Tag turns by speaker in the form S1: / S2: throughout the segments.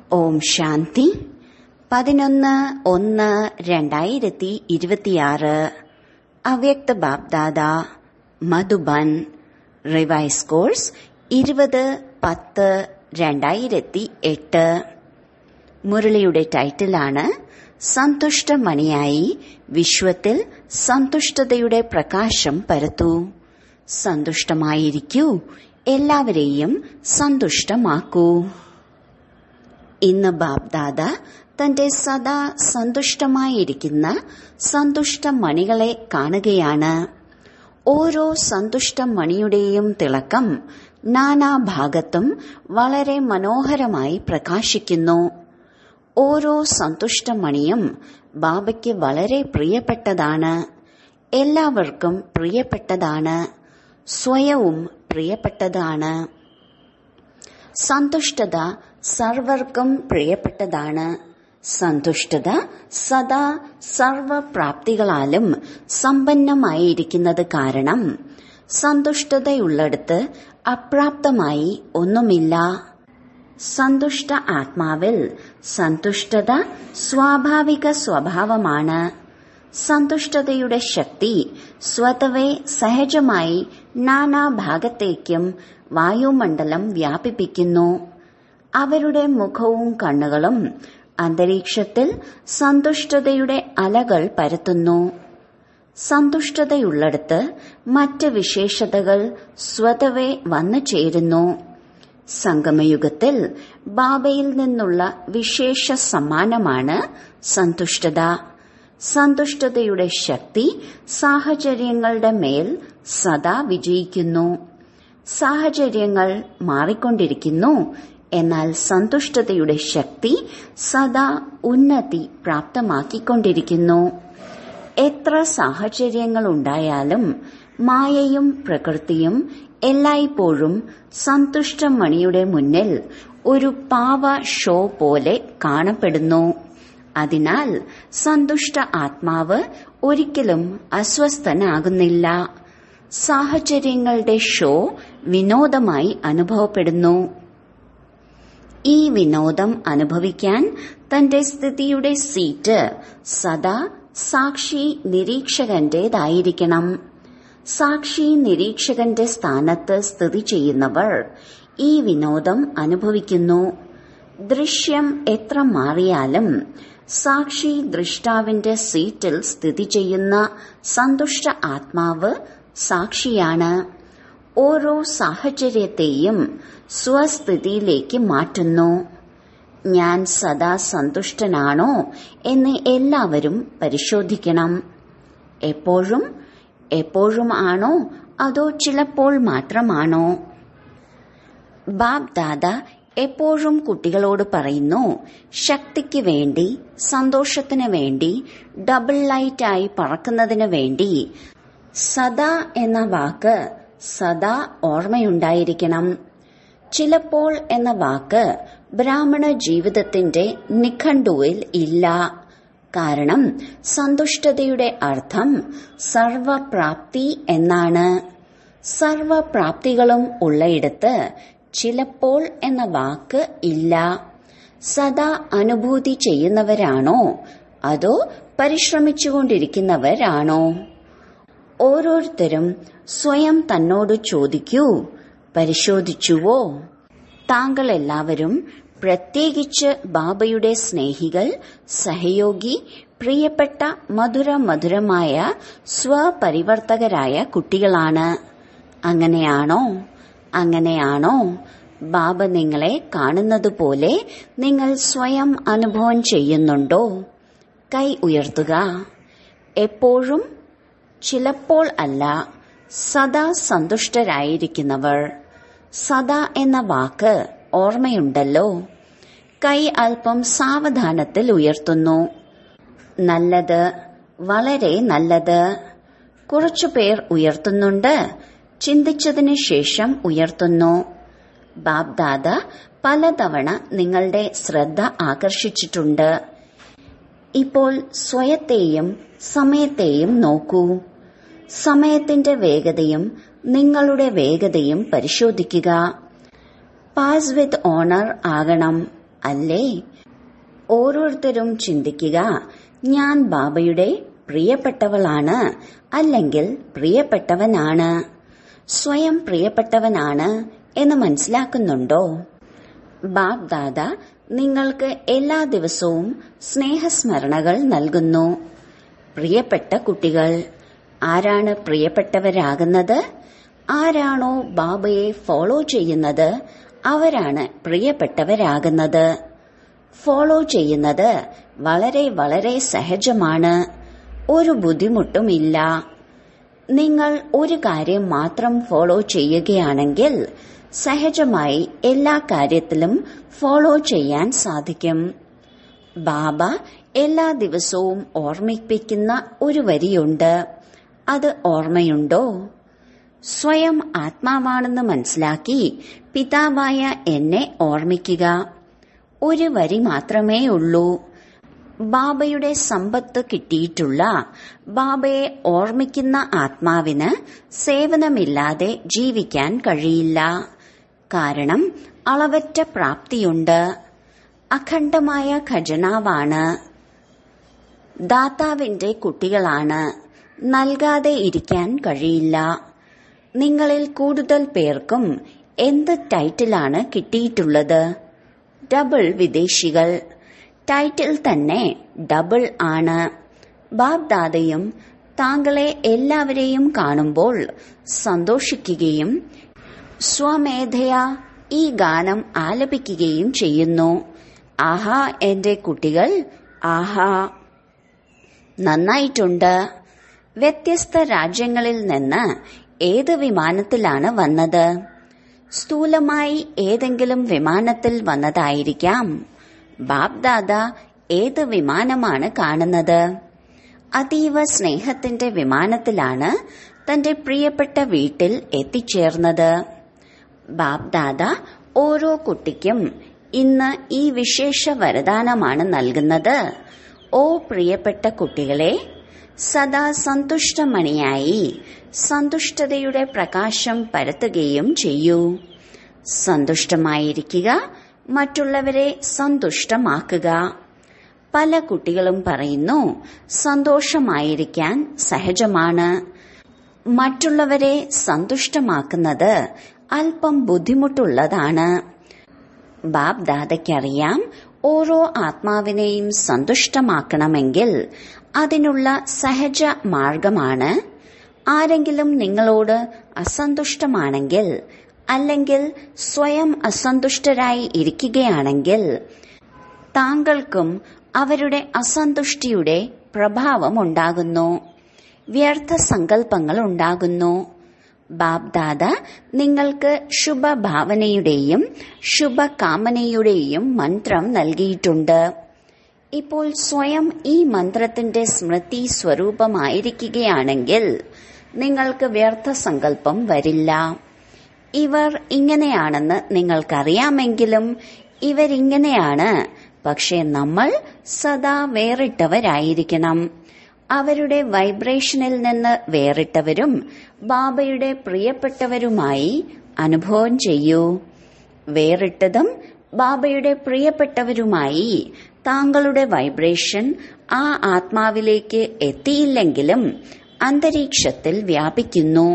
S1: ഓം ശാന്തി പതിനൊന്ന് ഒന്ന് രണ്ടായിരത്തി ഇരുപത്തിയാറ് അവ്യക്ത ബാബ്ദാദ മധുബൻ റിവൈസ് കോഴ്സ് ഇരുപത് പത്ത് രണ്ടായിരത്തി എട്ട് മുരളിയുടെ ടൈറ്റിലാണ് സന്തുഷ്ടമണിയായി വിശ്വത്തിൽ സന്തുഷ്ടതയുടെ പ്രകാശം പരത്തൂ സന്തുഷ്ടമായിരിക്കൂ എല്ലാവരെയും സന്തുഷ്ടമാക്കൂ ഇന്ന് ബാബ്ദാദ തന്റെ സദാ സന്തുഷ്ടമായിരിക്കുന്ന സന്തുഷ്ടമണികളെ കാണുകയാണ് ഓരോ സന്തുഷ്ടമണിയുടെയും തിളക്കം നാനാഭാഗത്തും വളരെ മനോഹരമായി പ്രകാശിക്കുന്നു ഓരോ സന്തുഷ്ടമണിയും ബാബയ്ക്ക് വളരെ പ്രിയപ്പെട്ടതാണ് എല്ലാവർക്കും പ്രിയപ്പെട്ടതാണ് സ്വയവും പ്രിയപ്പെട്ടതാണ് സന്തുഷ്ടത സർവർക്കും പ്രിയപ്പെട്ടതാണ് സന്തുഷ്ടത സദാ സർവപ്രാപ്തികളാലും സമ്പന്നമായിരിക്കുന്നത് കാരണം സന്തുഷ്ടതയുള്ളിടത്ത് അപ്രാപ്തമായി ഒന്നുമില്ല സന്തുഷ്ട ആത്മാവിൽ സന്തുഷ്ടത സ്വാഭാവിക സ്വഭാവമാണ് സന്തുഷ്ടതയുടെ ശക്തി സ്വതവേ സഹജമായി നാനാഭാഗത്തേക്കും വായുമണ്ഡലം വ്യാപിപ്പിക്കുന്നു അവരുടെ മുഖവും കണ്ണുകളും അന്തരീക്ഷത്തിൽ സന്തുഷ്ടതയുടെ അലകൾ പരത്തുന്നു സന്തുഷ്ടതയുള്ളിടത്ത് മറ്റ് വിശേഷതകൾ സ്വതവേ വന്നു ചേരുന്നു സംഗമയുഗത്തിൽ ബാബയിൽ നിന്നുള്ള വിശേഷ സമ്മാനമാണ് സന്തുഷ്ടത സന്തുഷ്ടതയുടെ ശക്തി സാഹചര്യങ്ങളുടെ മേൽ സദാ വിജയിക്കുന്നു സാഹചര്യങ്ങൾ മാറിക്കൊണ്ടിരിക്കുന്നു എന്നാൽ സന്തുഷ്ടതയുടെ ശക്തി സദാ ഉന്നതി പ്രാപ്തമാക്കിക്കൊണ്ടിരിക്കുന്നു എത്ര സാഹചര്യങ്ങൾ ഉണ്ടായാലും മായയും പ്രകൃതിയും എല്ലായ്പ്പോഴും സന്തുഷ്ടമണിയുടെ മുന്നിൽ ഒരു പാവ ഷോ പോലെ കാണപ്പെടുന്നു അതിനാൽ സന്തുഷ്ട ആത്മാവ് ഒരിക്കലും അസ്വസ്ഥനാകുന്നില്ല സാഹചര്യങ്ങളുടെ ഷോ വിനോദമായി അനുഭവപ്പെടുന്നു ഈ വിനോദം അനുഭവിക്കാൻ തന്റെ സ്ഥിതിയുടെ സീറ്റ് സദാ സാക്ഷി നിരീക്ഷകന്റേതായിരിക്കണം സാക്ഷി നിരീക്ഷകന്റെ സ്ഥാനത്ത് സ്ഥിതി ചെയ്യുന്നവർ ഈ വിനോദം അനുഭവിക്കുന്നു ദൃശ്യം എത്ര മാറിയാലും സാക്ഷി ദൃഷ്ടാവിന്റെ സീറ്റിൽ സ്ഥിതി ചെയ്യുന്ന സന്തുഷ്ട ആത്മാവ് സാക്ഷിയാണ് ഓരോ സാഹചര്യത്തെയും സ്വസ്ഥിതിയിലേക്ക് മാറ്റുന്നു ഞാൻ സദാ സന്തുഷ്ടനാണോ എന്ന് എല്ലാവരും പരിശോധിക്കണം എപ്പോഴും എപ്പോഴും ആണോ അതോ ചിലപ്പോൾ മാത്രമാണോ ബാബ് ദാദ എപ്പോഴും കുട്ടികളോട് പറയുന്നു ശക്തിക്ക് വേണ്ടി സന്തോഷത്തിന് വേണ്ടി ഡബിൾ ലൈറ്റായി പറക്കുന്നതിന് വേണ്ടി സദാ എന്ന വാക്ക് സദാ ഓർമ്മയുണ്ടായിരിക്കണം ചിലപ്പോൾ എന്ന വാക്ക് ബ്രാഹ്മണ ജീവിതത്തിന്റെ നിഘണ്ടുവിൽ ഇല്ല കാരണം സന്തുഷ്ടതയുടെ അർത്ഥം സർവപ്രാപ്തി എന്നാണ് സർവപ്രാപ്തികളും ഉള്ളയിടത്ത് ചിലപ്പോൾ എന്ന വാക്ക് ഇല്ല സദാ അനുഭൂതി ചെയ്യുന്നവരാണോ അതോ പരിശ്രമിച്ചുകൊണ്ടിരിക്കുന്നവരാണോ ഓരോരുത്തരും സ്വയം തന്നോട് ചോദിക്കൂ പരിശോധിച്ചുവോ താങ്കൾ എല്ലാവരും പ്രത്യേകിച്ച് ബാബയുടെ സ്നേഹികൾ സഹയോഗി പ്രിയപ്പെട്ട മധുര മധുരമായ സ്വപരിവർത്തകരായ കുട്ടികളാണ് അങ്ങനെയാണോ അങ്ങനെയാണോ ബാബ നിങ്ങളെ കാണുന്നത് പോലെ നിങ്ങൾ സ്വയം അനുഭവം ചെയ്യുന്നുണ്ടോ കൈ ഉയർത്തുക എപ്പോഴും ചിലപ്പോൾ അല്ല സദാ സന്തുഷ്ടരായിരിക്കുന്നവർ സദാ എന്ന വാക്ക് ഓർമ്മയുണ്ടല്ലോ കൈ അല്പം സാവധാനത്തിൽ ഉയർത്തുന്നു നല്ലത് വളരെ നല്ലത് കുറച്ചുപേർ ഉയർത്തുന്നുണ്ട് ചിന്തിച്ചതിനു ശേഷം ഉയർത്തുന്നു ബാബ്ദാദ പലതവണ നിങ്ങളുടെ ശ്രദ്ധ ആകർഷിച്ചിട്ടുണ്ട് ഇപ്പോൾ സ്വയത്തെയും സമയത്തെയും നോക്കൂ സമയത്തിന്റെ വേഗതയും നിങ്ങളുടെ വേഗതയും പരിശോധിക്കുക പാസ് വിത്ത് ഓണർ ആകണം അല്ലേ ഓരോരുത്തരും ചിന്തിക്കുക ഞാൻ ബാബയുടെ പ്രിയപ്പെട്ടവളാണ് അല്ലെങ്കിൽ പ്രിയപ്പെട്ടവനാണ് സ്വയം പ്രിയപ്പെട്ടവനാണ് എന്ന് മനസ്സിലാക്കുന്നുണ്ടോ ബാബ് ദാദ നിങ്ങൾക്ക് എല്ലാ ദിവസവും സ്നേഹസ്മരണകൾ നൽകുന്നു പ്രിയപ്പെട്ട കുട്ടികൾ ആരാണ് പ്രിയപ്പെട്ടവരാകുന്നത് ആരാണോ ബാബയെ ഫോളോ ചെയ്യുന്നത് അവരാണ് പ്രിയപ്പെട്ടവരാകുന്നത് ഫോളോ ചെയ്യുന്നത് വളരെ വളരെ സഹജമാണ് ഒരു ബുദ്ധിമുട്ടുമില്ല നിങ്ങൾ ഒരു കാര്യം മാത്രം ഫോളോ ചെയ്യുകയാണെങ്കിൽ സഹജമായി എല്ലാ കാര്യത്തിലും ഫോളോ ചെയ്യാൻ സാധിക്കും ബാബ എല്ലാ ദിവസവും ഓർമ്മിപ്പിക്കുന്ന ഒരു വരിയുണ്ട് അത് ഓർമ്മയുണ്ടോ സ്വയം ആത്മാവാണെന്ന് മനസ്സിലാക്കി പിതാവായ എന്നെ ഓർമ്മിക്കുക ഒരു വരി മാത്രമേ ഉള്ളൂ ബാബയുടെ സമ്പത്ത് കിട്ടിയിട്ടുള്ള ബാബയെ ഓർമ്മിക്കുന്ന ആത്മാവിന് സേവനമില്ലാതെ ജീവിക്കാൻ കഴിയില്ല കാരണം അളവറ്റ പ്രാപ്തിയുണ്ട് അഖണ്ഡമായ ഖജനാവാണ് ദാതാവിന്റെ കുട്ടികളാണ് നൽകാതെ ഇരിക്കാൻ കഴിയില്ല നിങ്ങളിൽ കൂടുതൽ പേർക്കും എന്ത് ടൈറ്റിലാണ് കിട്ടിയിട്ടുള്ളത് ഡബിൾ വിദേശികൾ ടൈറ്റിൽ തന്നെ ഡബിൾ ആണ് ബാബ് ദാദയും താങ്കളെ എല്ലാവരെയും കാണുമ്പോൾ സന്തോഷിക്കുകയും സ്വമേധയാ ഈ ഗാനം ആലപിക്കുകയും ചെയ്യുന്നു ആഹാ എന്റെ കുട്ടികൾ ആഹാ നന്നായിട്ടുണ്ട് വ്യത്യസ്ത രാജ്യങ്ങളിൽ നിന്ന് ഏത് വിമാനത്തിലാണ് വന്നത് സ്ഥൂലമായി ഏതെങ്കിലും വിമാനത്തിൽ വന്നതായിരിക്കാം ബാബ് ദാദ ഏത് വിമാനമാണ് കാണുന്നത് അതീവ സ്നേഹത്തിന്റെ വിമാനത്തിലാണ് തന്റെ പ്രിയപ്പെട്ട വീട്ടിൽ എത്തിച്ചേർന്നത് ബാബ് ദാദ ഓരോ കുട്ടിക്കും ഇന്ന് ഈ വിശേഷ വരദാനമാണ് നൽകുന്നത് ഓ പ്രിയപ്പെട്ട കുട്ടികളെ സദാ സന്തുഷ്ടമണിയായി സന്തുഷ്ടതയുടെ പ്രകാശം പരത്തുകയും ചെയ്യൂ സന്തുഷ്ടമായിരിക്കുക മറ്റുള്ളവരെ സന്തുഷ്ടമാക്കുക പല കുട്ടികളും പറയുന്നു സന്തോഷമായിരിക്കാൻ സഹജമാണ് മറ്റുള്ളവരെ സന്തുഷ്ടമാക്കുന്നത് അല്പം ബുദ്ധിമുട്ടുള്ളതാണ് ബാബ് ദാദയ്ക്കറിയാം ഓരോ ആത്മാവിനെയും സന്തുഷ്ടമാക്കണമെങ്കിൽ അതിനുള്ള സഹജ മാർഗമാണ് ആരെങ്കിലും നിങ്ങളോട് അസന്തുഷ്ടമാണെങ്കിൽ അല്ലെങ്കിൽ സ്വയം അസന്തുഷ്ടരായി ഇരിക്കുകയാണെങ്കിൽ താങ്കൾക്കും അവരുടെ അസന്തുഷ്ടിയുടെ പ്രഭാവം ഉണ്ടാകുന്നു വ്യർത്ഥ സങ്കല്പങ്ങൾ ഉണ്ടാകുന്നു ബാബ് ദാദ നിങ്ങൾക്ക് ശുഭഭാവനയുടെയും ശുഭകാമനയുടെയും മന്ത്രം നൽകിയിട്ടുണ്ട് ഇപ്പോൾ സ്വയം ഈ മന്ത്രത്തിന്റെ സ്മൃതി സ്വരൂപമായിരിക്കുകയാണെങ്കിൽ നിങ്ങൾക്ക് വ്യർത്ഥ സങ്കല്പം വരില്ല ഇവർ ഇങ്ങനെയാണെന്ന് നിങ്ങൾക്കറിയാമെങ്കിലും ഇവരിങ്ങനെയാണ് പക്ഷെ നമ്മൾ സദാ വേറിട്ടവരായിരിക്കണം അവരുടെ വൈബ്രേഷനിൽ നിന്ന് വേറിട്ടവരും ബാബയുടെ പ്രിയപ്പെട്ടവരുമായി അനുഭവം ചെയ്യൂ വേറിട്ടതും ബാബയുടെ പ്രിയപ്പെട്ടവരുമായി താങ്കളുടെ വൈബ്രേഷൻ ആ ആത്മാവിലേക്ക് എത്തിയില്ലെങ്കിലും അന്തരീക്ഷത്തിൽ വ്യാപിക്കുന്നു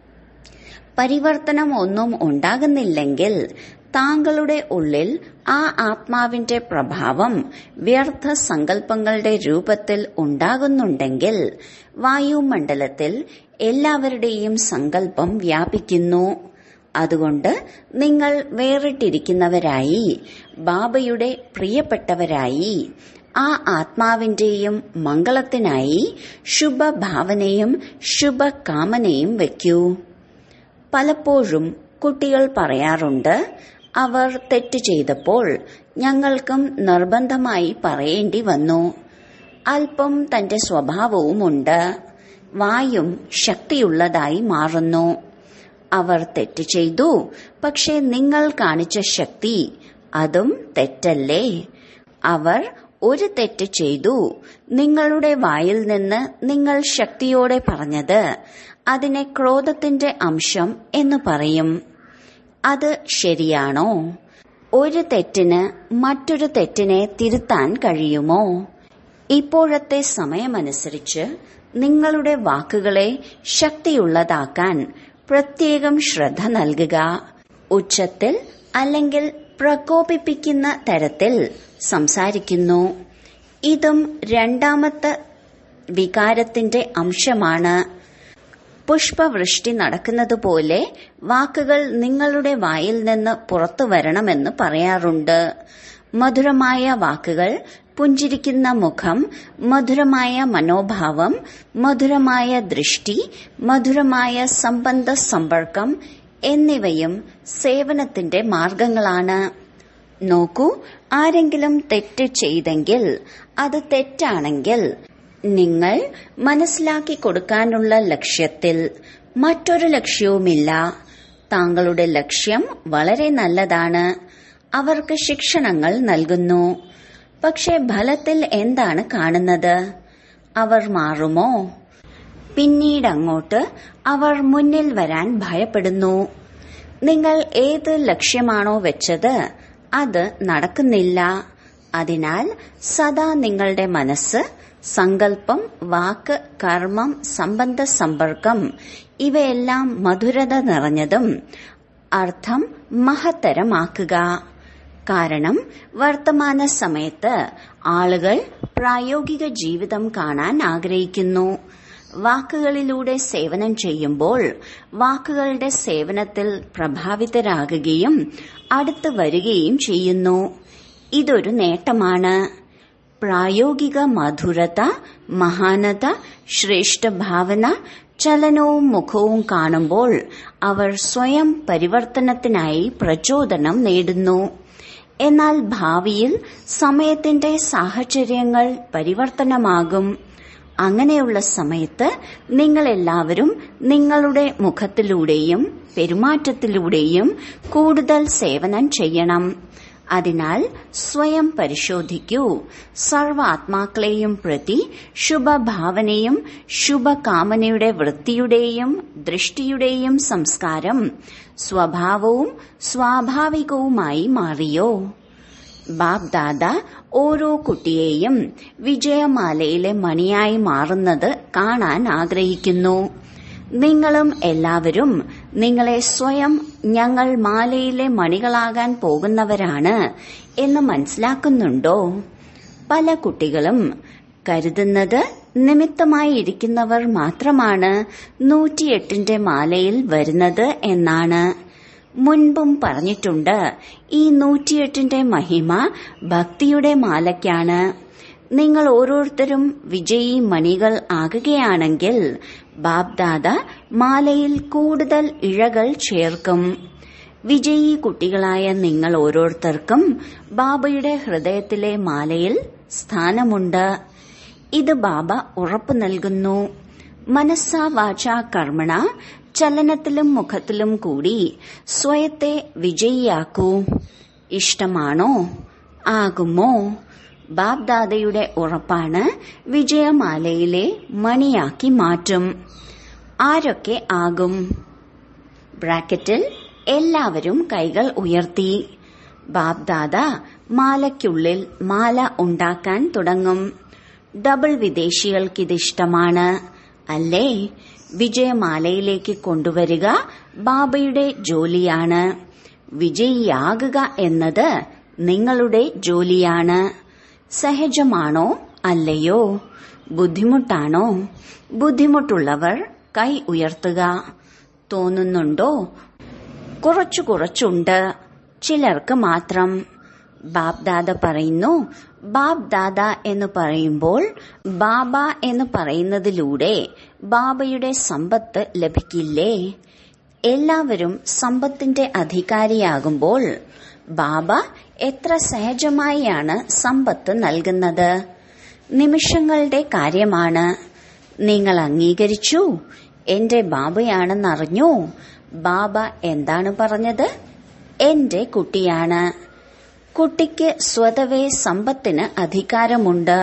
S1: പരിവർത്തനം ഒന്നും ഉണ്ടാകുന്നില്ലെങ്കിൽ താങ്കളുടെ ഉള്ളിൽ ആ ആത്മാവിന്റെ പ്രഭാവം വ്യർത്ഥ സങ്കല്പങ്ങളുടെ രൂപത്തിൽ ഉണ്ടാകുന്നുണ്ടെങ്കിൽ വായുമണ്ഡലത്തിൽ എല്ലാവരുടെയും സങ്കല്പം വ്യാപിക്കുന്നു അതുകൊണ്ട് നിങ്ങൾ വേറിട്ടിരിക്കുന്നവരായി ബാബയുടെ പ്രിയപ്പെട്ടവരായി ആ ആത്മാവിന്റെയും മംഗളത്തിനായി ശുഭഭാവനയും ശുഭകാമനയും വയ്ക്കൂ പലപ്പോഴും കുട്ടികൾ പറയാറുണ്ട് അവർ തെറ്റ് ചെയ്തപ്പോൾ ഞങ്ങൾക്കും നിർബന്ധമായി പറയേണ്ടി വന്നു അല്പം തന്റെ സ്വഭാവവുമുണ്ട് വായും ശക്തിയുള്ളതായി മാറുന്നു അവർ തെറ്റ് ചെയ്തു പക്ഷെ നിങ്ങൾ കാണിച്ച ശക്തി അതും തെറ്റല്ലേ അവർ ഒരു തെറ്റ് ചെയ്തു നിങ്ങളുടെ വായിൽ നിന്ന് നിങ്ങൾ ശക്തിയോടെ പറഞ്ഞത് അതിനെ ക്രോധത്തിന്റെ അംശം എന്ന് പറയും അത് ശരിയാണോ ഒരു തെറ്റിന് മറ്റൊരു തെറ്റിനെ തിരുത്താൻ കഴിയുമോ ഇപ്പോഴത്തെ സമയമനുസരിച്ച് നിങ്ങളുടെ വാക്കുകളെ ശക്തിയുള്ളതാക്കാൻ പ്രത്യേകം ശ്രദ്ധ നൽകുക ഉച്ചത്തിൽ അല്ലെങ്കിൽ പ്രകോപിപ്പിക്കുന്ന തരത്തിൽ സംസാരിക്കുന്നു ഇതും രണ്ടാമത്തെ വികാരത്തിന്റെ അംശമാണ് പുഷ്പവൃഷ്ടി നടക്കുന്നതുപോലെ വാക്കുകൾ നിങ്ങളുടെ വായിൽ നിന്ന് പുറത്തു വരണമെന്ന് പറയാറുണ്ട് മധുരമായ വാക്കുകൾ പുഞ്ചിരിക്കുന്ന മുഖം മധുരമായ മനോഭാവം മധുരമായ ദൃഷ്ടി മധുരമായ സംബന്ധ സമ്പർക്കം എന്നിവയും സേവനത്തിന്റെ മാർഗങ്ങളാണ് നോക്കൂ ആരെങ്കിലും തെറ്റ് ചെയ്തെങ്കിൽ അത് തെറ്റാണെങ്കിൽ നിങ്ങൾ മനസ്സിലാക്കി കൊടുക്കാനുള്ള ലക്ഷ്യത്തിൽ മറ്റൊരു ലക്ഷ്യവുമില്ല താങ്കളുടെ ലക്ഷ്യം വളരെ നല്ലതാണ് അവർക്ക് ശിക്ഷണങ്ങൾ നൽകുന്നു പക്ഷെ ഫലത്തിൽ എന്താണ് കാണുന്നത് അവർ മാറുമോ പിന്നീട് അങ്ങോട്ട് അവർ മുന്നിൽ വരാൻ ഭയപ്പെടുന്നു നിങ്ങൾ ഏത് ലക്ഷ്യമാണോ വെച്ചത് അത് നടക്കുന്നില്ല അതിനാൽ സദാ നിങ്ങളുടെ മനസ്സ് സങ്കല്പം വാക്ക് കർമ്മം സംബന്ധ സമ്പർക്കം ഇവയെല്ലാം മധുരത നിറഞ്ഞതും അർത്ഥം മഹത്തരമാക്കുക കാരണം വർത്തമാന സമയത്ത് ആളുകൾ പ്രായോഗിക ജീവിതം കാണാൻ ആഗ്രഹിക്കുന്നു വാക്കുകളിലൂടെ സേവനം ചെയ്യുമ്പോൾ വാക്കുകളുടെ സേവനത്തിൽ പ്രഭാവിതരാകുകയും അടുത്ത് വരികയും ചെയ്യുന്നു ഇതൊരു നേട്ടമാണ് പ്രായോഗിക മധുരത മഹാനത ശ്രേഷ്ഠ ഭാവന ചലനവും മുഖവും കാണുമ്പോൾ അവർ സ്വയം പരിവർത്തനത്തിനായി പ്രചോദനം നേടുന്നു എന്നാൽ ഭാവിയിൽ സമയത്തിന്റെ സാഹചര്യങ്ങൾ പരിവർത്തനമാകും അങ്ങനെയുള്ള സമയത്ത് നിങ്ങൾ എല്ലാവരും നിങ്ങളുടെ മുഖത്തിലൂടെയും പെരുമാറ്റത്തിലൂടെയും കൂടുതൽ സേവനം ചെയ്യണം അതിനാൽ സ്വയം പരിശോധിക്കൂ സർവാത്മാക്കളെയും പ്രതി ശുഭഭാവനയും ശുഭകാമനയുടെ വൃത്തിയുടെയും ദൃഷ്ടിയുടെയും സംസ്കാരം സ്വഭാവവും സ്വാഭാവികവുമായി മാറിയോ ബാബ് ദാദ ഓരോ കുട്ടിയെയും വിജയമാലയിലെ മണിയായി മാറുന്നത് കാണാൻ ആഗ്രഹിക്കുന്നു നിങ്ങളും എല്ലാവരും നിങ്ങളെ സ്വയം ഞങ്ങൾ മാലയിലെ മണികളാകാൻ പോകുന്നവരാണ് എന്ന് മനസ്സിലാക്കുന്നുണ്ടോ പല കുട്ടികളും കരുതുന്നത് നിമിത്തമായി ഇരിക്കുന്നവർ മാത്രമാണ് നൂറ്റിയെട്ടിന്റെ മാലയിൽ വരുന്നത് എന്നാണ് മുൻപും പറഞ്ഞിട്ടുണ്ട് ഈ നൂറ്റിയെട്ടിന്റെ മഹിമ ഭക്തിയുടെ മാലയ്ക്കാണ് നിങ്ങൾ ഓരോരുത്തരും വിജയി മണികൾ ആകുകയാണെങ്കിൽ ബാബ്ദാദ മാലയിൽ കൂടുതൽ ഇഴകൾ ചേർക്കും വിജയി കുട്ടികളായ നിങ്ങൾ ഓരോരുത്തർക്കും ബാബയുടെ ഹൃദയത്തിലെ മാലയിൽ സ്ഥാനമുണ്ട് ഇത് ബാബ ഉറപ്പു നൽകുന്നു മനസ്സാ വാച കർമ്മണ ചലനത്തിലും മുഖത്തിലും കൂടി സ്വയത്തെ വിജയിയാക്കൂ ഇഷ്ടമാണോ ആകുമോ ബാബ്ദാദയുടെ ഉറപ്പാണ് വിജയമാലയിലെ മണിയാക്കി മാറ്റും ആരൊക്കെ ആകും ബ്രാക്കറ്റിൽ എല്ലാവരും കൈകൾ ഉയർത്തി ബാബ്ദാദ മാലയ്ക്കുള്ളിൽ മാല ഉണ്ടാക്കാൻ തുടങ്ങും ഡബിൾ വിദേശികൾക്കിതിഷ്ടമാണ് അല്ലേ വിജയമാലയിലേക്ക് കൊണ്ടുവരിക ബാബയുടെ ജോലിയാണ് വിജയിയാകുക എന്നത് നിങ്ങളുടെ ജോലിയാണ് സഹജമാണോ അല്ലയോ ബുദ്ധിമുട്ടാണോ ബുദ്ധിമുട്ടുള്ളവർ കൈ ഉയർത്തുക തോന്നുന്നുണ്ടോ കുറച്ചു കുറച്ചുണ്ട് ചിലർക്ക് മാത്രം ബാബ് ദാദ പറയുന്നു ബാബ് ദാദ എന്ന് പറയുമ്പോൾ ബാബ എന്ന് പറയുന്നതിലൂടെ ബാബയുടെ സമ്പത്ത് ലഭിക്കില്ലേ എല്ലാവരും സമ്പത്തിന്റെ അധികാരിയാകുമ്പോൾ ബാബ എത്ര സഹജമായാണ് സമ്പത്ത് നൽകുന്നത് നിമിഷങ്ങളുടെ കാര്യമാണ് നിങ്ങൾ അംഗീകരിച്ചു എന്റെ ബാബയാണെന്നറിഞ്ഞു ബാബ എന്താണ് പറഞ്ഞത് എന്റെ കുട്ടിയാണ് കുട്ടിക്ക് സ്വതവേ സമ്പത്തിന് അധികാരമുണ്ട്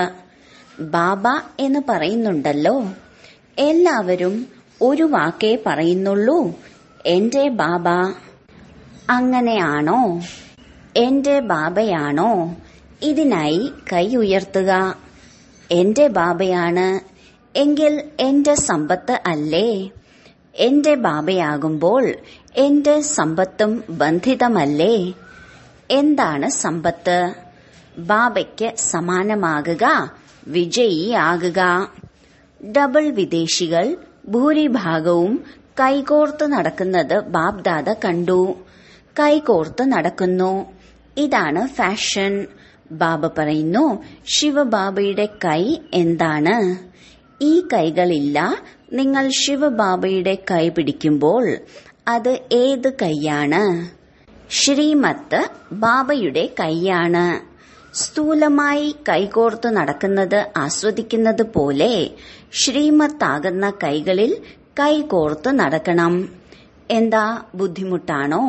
S1: ബാബ എന്ന് പറയുന്നുണ്ടല്ലോ എല്ലാവരും ഒരു വാക്കേ പറയുന്നുള്ളൂ എന്റെ ബാബ അങ്ങനെയാണോ എന്റെ ബാബയാണോ ഇതിനായി കൈ ഉയർത്തുക എന്റെ ബാബയാണ് എങ്കിൽ എന്റെ സമ്പത്ത് അല്ലേ എന്റെ ബാബയാകുമ്പോൾ എന്റെ സമ്പത്തും ബന്ധിതമല്ലേ എന്താണ് സമ്പത്ത് ബാബയ്ക്ക് സമാനമാകുക വിജയിയാകുക ഡബിൾ വിദേശികൾ ഭൂരിഭാഗവും കൈകോർത്ത് നടക്കുന്നത് ബാബ്ദാദ കണ്ടു കൈകോർത്ത് നടക്കുന്നു ഇതാണ് ഫാഷൻ ബാബ പറയുന്നു ശിവബാബയുടെ കൈ എന്താണ് ഈ കൈകളില്ല നിങ്ങൾ ശിവബാബയുടെ കൈ പിടിക്കുമ്പോൾ അത് ഏത് കൈയാണ് ശ്രീമത്ത് ബാബയുടെ കൈയാണ് സ്ഥൂലമായി കൈകോർത്ത് നടക്കുന്നത് ആസ്വദിക്കുന്നത് പോലെ ശ്രീമത്താകുന്ന കൈകളിൽ കൈകോർത്ത് നടക്കണം എന്താ ബുദ്ധിമുട്ടാണോ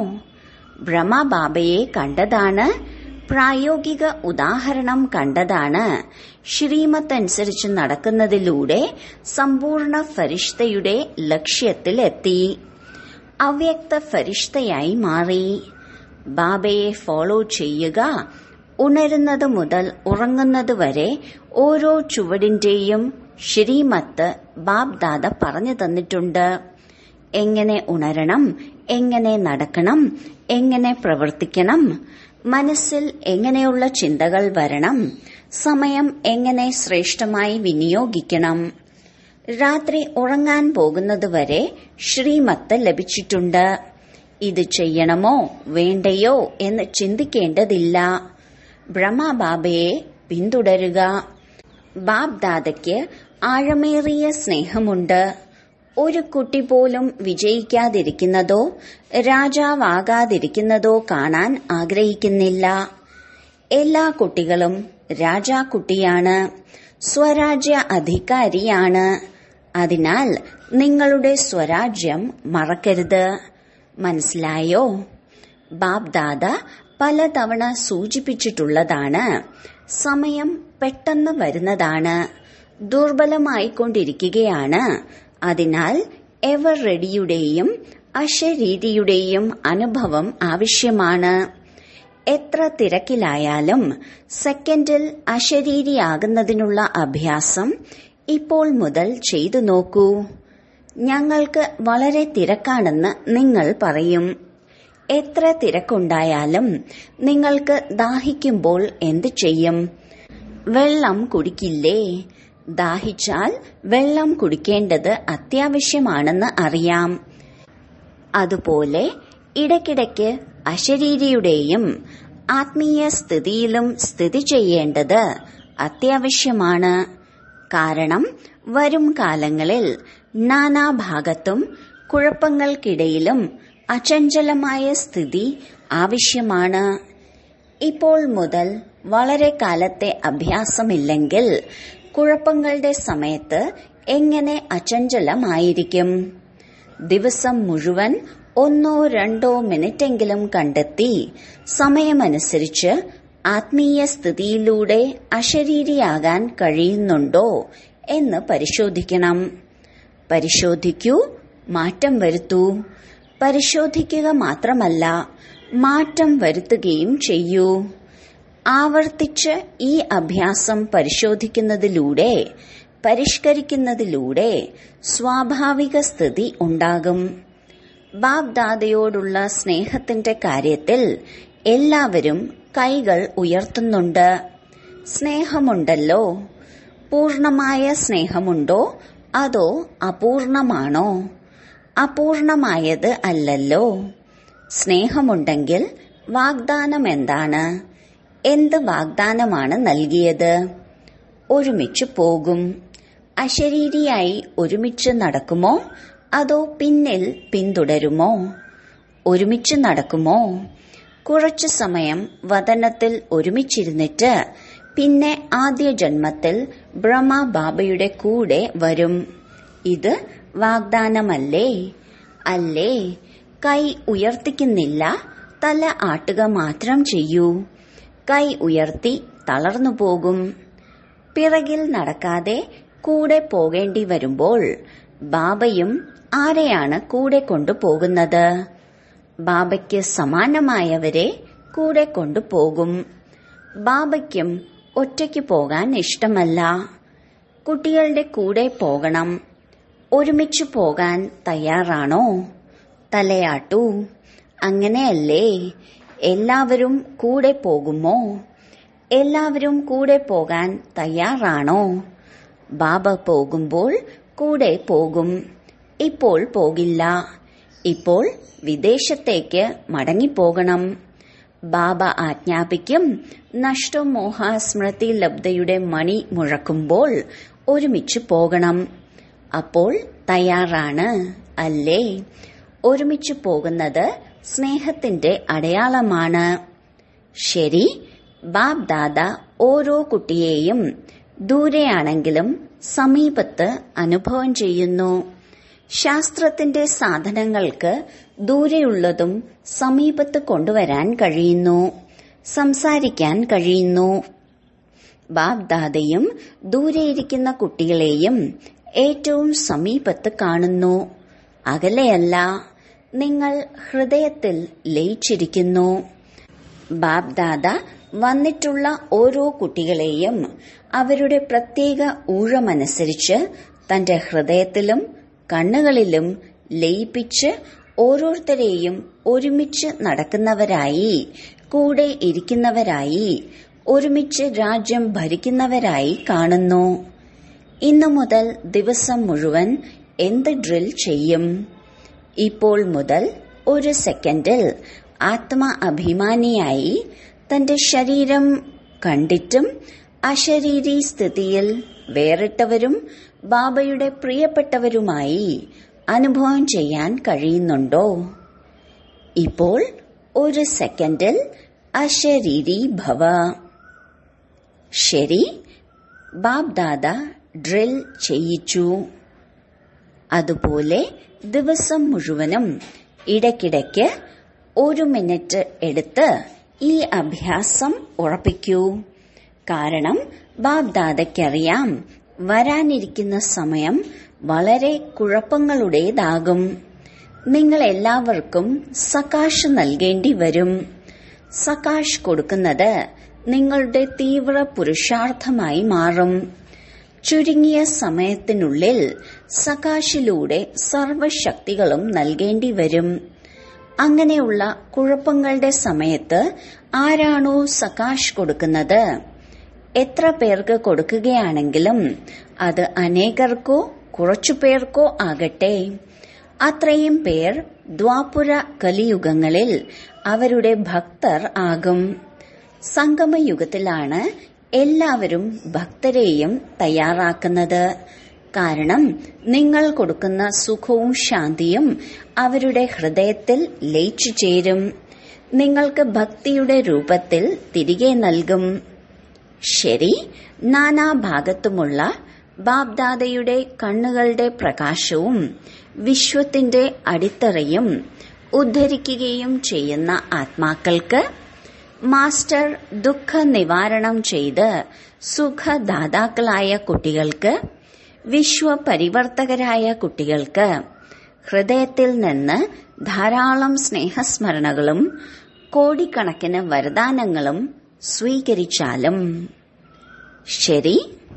S1: ബ്രഹ്മബാബയെ കണ്ടതാണ് പ്രായോഗിക ഉദാഹരണം കണ്ടതാണ് ശ്രീമത്ത് അനുസരിച്ച് നടക്കുന്നതിലൂടെ സമ്പൂർണ്ണ ഫരിഷ്തയുടെ ലക്ഷ്യത്തിലെത്തി അവ്യക്ത ഫരിഷ്തയായി മാറി ബാബയെ ഫോളോ ചെയ്യുക ഉണരുന്നത് മുതൽ ഉറങ്ങുന്നത് വരെ ഓരോ ചുവടിന്റെയും ശ്രീമത്ത് ബാബ്ദാദ പറഞ്ഞു തന്നിട്ടുണ്ട് എങ്ങനെ ഉണരണം എങ്ങനെ നടക്കണം എങ്ങനെ പ്രവർത്തിക്കണം മനസ്സിൽ എങ്ങനെയുള്ള ചിന്തകൾ വരണം സമയം എങ്ങനെ ശ്രേഷ്ഠമായി വിനിയോഗിക്കണം രാത്രി ഉറങ്ങാൻ പോകുന്നതുവരെ ശ്രീമത്ത് ലഭിച്ചിട്ടുണ്ട് ഇത് ചെയ്യണമോ വേണ്ടയോ എന്ന് ചിന്തിക്കേണ്ടതില്ല ബ്രഹ്മബാബയെ പിന്തുടരുക ബാബ്ദാദയ്ക്ക് ആഴമേറിയ സ്നേഹമുണ്ട് ഒരു കുട്ടി പോലും വിജയിക്കാതിരിക്കുന്നതോ രാജാവാകാതിരിക്കുന്നതോ കാണാൻ ആഗ്രഹിക്കുന്നില്ല എല്ലാ കുട്ടികളും രാജാക്കുട്ടിയാണ് സ്വരാജ്യ അധികാരിയാണ് അതിനാൽ നിങ്ങളുടെ സ്വരാജ്യം മറക്കരുത് മനസ്സിലായോ ബാബ്ദാദ പലതവണ സൂചിപ്പിച്ചിട്ടുള്ളതാണ് സമയം പെട്ടെന്ന് വരുന്നതാണ് ദുർബലമായിക്കൊണ്ടിരിക്കുകയാണ് അതിനാൽ എവർ റെഡിയുടെയും അശരീരിയുടെയും അനുഭവം ആവശ്യമാണ് എത്ര തിരക്കിലായാലും സെക്കൻഡിൽ അശരീരിയാകുന്നതിനുള്ള അഭ്യാസം ഇപ്പോൾ മുതൽ ചെയ്തു നോക്കൂ ഞങ്ങൾക്ക് വളരെ തിരക്കാണെന്ന് നിങ്ങൾ പറയും എത്ര തിരക്കുണ്ടായാലും നിങ്ങൾക്ക് ദാഹിക്കുമ്പോൾ എന്തു ചെയ്യും വെള്ളം കുടിക്കില്ലേ ദാഹിച്ചാൽ വെള്ളം കുടിക്കേണ്ടത് അത്യാവശ്യമാണെന്ന് അറിയാം അതുപോലെ ഇടയ്ക്കിടയ്ക്ക് അശരീരിയുടെയും ആത്മീയ സ്ഥിതിയിലും സ്ഥിതി ചെയ്യേണ്ടത് അത്യാവശ്യമാണ് കാരണം വരും കാലങ്ങളിൽ നാനാഭാഗത്തും കുഴപ്പങ്ങൾക്കിടയിലും അചഞ്ചലമായ സ്ഥിതി ആവശ്യമാണ് ഇപ്പോൾ മുതൽ വളരെ കാലത്തെ അഭ്യാസമില്ലെങ്കിൽ കുഴപ്പങ്ങളുടെ സമയത്ത് എങ്ങനെ അചഞ്ചലമായിരിക്കും ദിവസം മുഴുവൻ ഒന്നോ രണ്ടോ മിനിറ്റെങ്കിലും കണ്ടെത്തി സമയമനുസരിച്ച് ആത്മീയ സ്ഥിതിയിലൂടെ അശരീരിയാകാൻ കഴിയുന്നുണ്ടോ എന്ന് പരിശോധിക്കണം പരിശോധിക്കൂ മാറ്റം വരുത്തൂ പരിശോധിക്കുക മാത്രമല്ല മാറ്റം വരുത്തുകയും ചെയ്യൂ ആവർത്തിച്ച് ഈ അഭ്യാസം പരിശോധിക്കുന്നതിലൂടെ പരിഷ്കരിക്കുന്നതിലൂടെ സ്വാഭാവിക സ്ഥിതി ഉണ്ടാകും ബാബ്ദാദയോടുള്ള സ്നേഹത്തിന്റെ കാര്യത്തിൽ എല്ലാവരും കൈകൾ ഉയർത്തുന്നുണ്ട് സ്നേഹമുണ്ടല്ലോ പൂർണമായ സ്നേഹമുണ്ടോ അതോ അപൂർണമാണോ അപൂർണമായത് അല്ലല്ലോ സ്നേഹമുണ്ടെങ്കിൽ വാഗ്ദാനം എന്താണ് എന്ത് വാഗ്ദാനമാണ് നൽകിയത് ഒരുമിച്ച് പോകും അശരീരിയായി ഒരുമിച്ച് നടക്കുമോ അതോ പിന്നിൽ പിന്തുടരുമോ ഒരുമിച്ച് നടക്കുമോ കുറച്ചു സമയം വതനത്തിൽ ഒരുമിച്ചിരുന്നിട്ട് പിന്നെ ആദ്യ ജന്മത്തിൽ ബ്രഹ്മ ബാബയുടെ കൂടെ വരും ഇത് വാഗ്ദാനമല്ലേ അല്ലേ കൈ ഉയർത്തിക്കുന്നില്ല തല ആട്ടുക മാത്രം ചെയ്യൂ കൈ ഉയർത്തി തളർന്നു പോകും പിറകിൽ നടക്കാതെ കൂടെ പോകേണ്ടി വരുമ്പോൾ ബാബയും ആരെയാണ് കൂടെ കൊണ്ടുപോകുന്നത് ബാബയ്ക്ക് സമാനമായവരെ കൂടെ കൊണ്ടുപോകും ബാബയ്ക്കും ഒറ്റയ്ക്ക് പോകാൻ ഇഷ്ടമല്ല കുട്ടികളുടെ കൂടെ പോകണം ഒരുമിച്ച് പോകാൻ തയ്യാറാണോ തലയാട്ടു അങ്ങനെയല്ലേ എല്ലാവരും കൂടെ പോകുമോ എല്ലാവരും കൂടെ പോകാൻ തയ്യാറാണോ ബാബ പോകുമ്പോൾ കൂടെ പോകും ഇപ്പോൾ പോകില്ല ഇപ്പോൾ വിദേശത്തേക്ക് മടങ്ങിപ്പോകണം ബാബ ആജ്ഞാപിക്കും നഷ്ടമോഹ സ്മൃതി ലബ്ധയുടെ മണി മുഴക്കുമ്പോൾ ഒരുമിച്ച് പോകണം അപ്പോൾ തയ്യാറാണ് അല്ലേ ഒരുമിച്ച് പോകുന്നത് സ്നേഹത്തിന്റെ അടയാളമാണ് ശരി ബാബ് ദാദ ഓരോ കുട്ടിയെയും ദൂരെയാണെങ്കിലും സമീപത്ത് അനുഭവം ചെയ്യുന്നു ശാസ്ത്രത്തിന്റെ സാധനങ്ങൾക്ക് ദൂരെയുള്ളതും സമീപത്ത് കൊണ്ടുവരാൻ കഴിയുന്നു സംസാരിക്കാൻ കഴിയുന്നു ബാബ് ദാദയും ദൂരെയിരിക്കുന്ന കുട്ടികളെയും ഏറ്റവും സമീപത്ത് കാണുന്നു അകലെയല്ല നിങ്ങൾ ഹൃദയത്തിൽ ലയിച്ചിരിക്കുന്നു ബാബ് ദാദ വന്നിട്ടുള്ള ഓരോ കുട്ടികളെയും അവരുടെ പ്രത്യേക ഊഴമനുസരിച്ച് തന്റെ ഹൃദയത്തിലും കണ്ണുകളിലും ലയിപ്പിച്ച് ഓരോരുത്തരെയും ഒരുമിച്ച് നടക്കുന്നവരായി കൂടെ ഇരിക്കുന്നവരായി ഒരുമിച്ച് രാജ്യം ഭരിക്കുന്നവരായി കാണുന്നു ഇന്നു മുതൽ ദിവസം മുഴുവൻ എന്ത് ഡ്രിൽ ചെയ്യും ഇപ്പോൾ മുതൽ ഒരു സെക്കൻഡിൽ ആത്മ അഭിമാനിയായി തന്റെ ശരീരം കണ്ടിട്ടും അശരീരി സ്ഥിതിയിൽ വേറിട്ടവരും ബാബയുടെ പ്രിയപ്പെട്ടവരുമായി അനുഭവം ചെയ്യാൻ കഴിയുന്നുണ്ടോ ഇപ്പോൾ ഒരു സെക്കൻഡിൽ അശരീരി ഭവ ശരി ബാബ് ദാദ ഡ്രിൽ ചെയ്യിച്ചു അതുപോലെ ദിവസം മുഴുവനും ഇടയ്ക്കിടയ്ക്ക് ഒരു മിനിറ്റ് എടുത്ത് ഈ അഭ്യാസം ഉറപ്പിക്കൂ കാരണം ബാബ് ദാദയ്ക്കറിയാം വരാനിരിക്കുന്ന സമയം വളരെ കുഴപ്പങ്ങളുടേതാകും നിങ്ങൾ എല്ലാവർക്കും സകാശ് നൽകേണ്ടി വരും സകാശ് കൊടുക്കുന്നത് നിങ്ങളുടെ തീവ്ര പുരുഷാർത്ഥമായി മാറും ചുരുങ്ങിയ സമയത്തിനുള്ളിൽ സകാശിലൂടെ സർവശക്തികളും നൽകേണ്ടി വരും അങ്ങനെയുള്ള കുഴപ്പങ്ങളുടെ സമയത്ത് ആരാണോ സകാശ് കൊടുക്കുന്നത് എത്ര പേർക്ക് കൊടുക്കുകയാണെങ്കിലും അത് അനേകർക്കോ കുറച്ചു പേർക്കോ ആകട്ടെ അത്രയും പേർ ദ്വാപുര കലിയുഗങ്ങളിൽ അവരുടെ ഭക്തർ ആകും സംഗമയുഗത്തിലാണ് എല്ലാവരും ഭക്തരെയും തയ്യാറാക്കുന്നത് കാരണം നിങ്ങൾ കൊടുക്കുന്ന സുഖവും ശാന്തിയും അവരുടെ ഹൃദയത്തിൽ ലയിച്ചു ചേരും നിങ്ങൾക്ക് ഭക്തിയുടെ രൂപത്തിൽ തിരികെ നൽകും ശരി നാനാഭാഗത്തുമുള്ള ബാബ്ദാദയുടെ കണ്ണുകളുടെ പ്രകാശവും വിശ്വത്തിന്റെ അടിത്തറയും ഉദ്ധരിക്കുകയും ചെയ്യുന്ന ആത്മാക്കൾക്ക് മാസ്റ്റർ ദുഃഖ നിവാരണം ചെയ്ത് സുഖദാതാക്കളായ കുട്ടികൾക്ക് വിശ്വപരിവർത്തകരായ കുട്ടികൾക്ക് ഹൃദയത്തിൽ നിന്ന് ധാരാളം സ്നേഹസ്മരണകളും കോടിക്കണക്കിന് വരദാനങ്ങളും സ്വീകരിച്ചാലും ശരി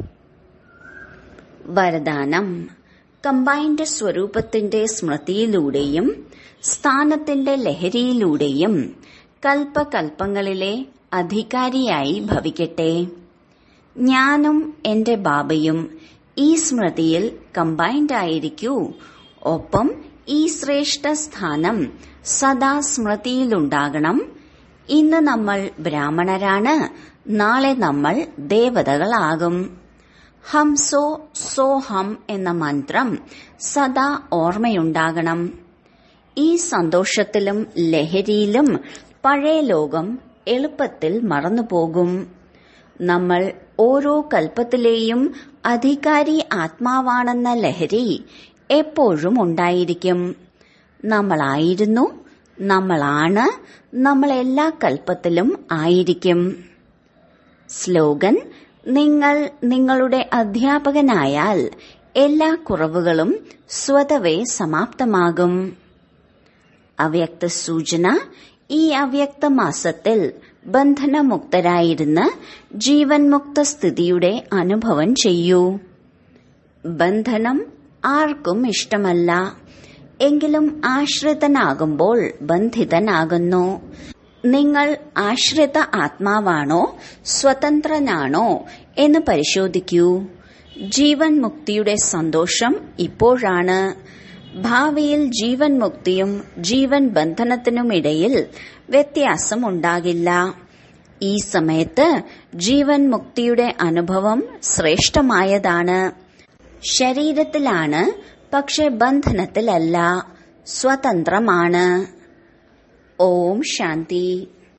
S1: വരദാനം കമ്പൈൻഡ് സ്വരൂപത്തിന്റെ സ്മൃതിയിലൂടെയും സ്ഥാനത്തിന്റെ ലഹരിയിലൂടെയും കൽപ്പകൽപ്പങ്ങളിലെ അധികാരിയായി ഭവിക്കട്ടെ ഞാനും എന്റെ ബാബയും ഈ സ്മൃതിയിൽ കമ്പൈൻഡ് ആയിരിക്കൂ ഒപ്പം ഈ ശ്രേഷ്ഠ സ്ഥാനം സദാ സ്മൃതിയിലുണ്ടാകണം ഇന്ന് നമ്മൾ ബ്രാഹ്മണരാണ് നാളെ നമ്മൾ ദേവതകളാകും ഹംസോ സോഹം എന്ന മന്ത്രം സദാ ഓർമ്മയുണ്ടാകണം ഈ സന്തോഷത്തിലും ലഹരിയിലും പഴയ ലോകം എളുപ്പത്തിൽ മറന്നുപോകും നമ്മൾ ഓരോ കൽപ്പത്തിലെയും അധികാരി ആത്മാവാണെന്ന ലഹരി എപ്പോഴും ഉണ്ടായിരിക്കും നമ്മളായിരുന്നു നമ്മളാണ് നമ്മൾ എല്ലാ കൽപ്പത്തിലും ആയിരിക്കും സ്ലോഗൻ നിങ്ങൾ നിങ്ങളുടെ അധ്യാപകനായാൽ എല്ലാ കുറവുകളും സ്വതവേ സമാപ്തമാകും അവ്യക്ത സൂചന ഈ അവ്യക്ത മാസത്തിൽ ബന്ധനമുക്തരായിരുന്ന് ജീവൻ മുക്ത സ്ഥിതിയുടെ അനുഭവം ചെയ്യൂ ബന്ധനം ആർക്കും ഇഷ്ടമല്ല എങ്കിലും ആശ്രിതനാകുമ്പോൾ ബന്ധിതനാകുന്നു നിങ്ങൾ ആശ്രിത ആത്മാവാണോ സ്വതന്ത്രനാണോ എന്ന് പരിശോധിക്കൂ ജീവൻ മുക്തിയുടെ സന്തോഷം ഇപ്പോഴാണ് ഭാവിയിൽ ജീവൻ മുക്തിയും ജീവൻ ബന്ധനത്തിനുമിടയിൽ വ്യത്യാസമുണ്ടാകില്ല ഈ സമയത്ത് ജീവൻ മുക്തിയുടെ അനുഭവം ശ്രേഷ്ഠമായതാണ് ശരീരത്തിലാണ് പക്ഷെ ബന്ധനത്തിലല്ല സ്വതന്ത്രമാണ് ഓം ശാന്തി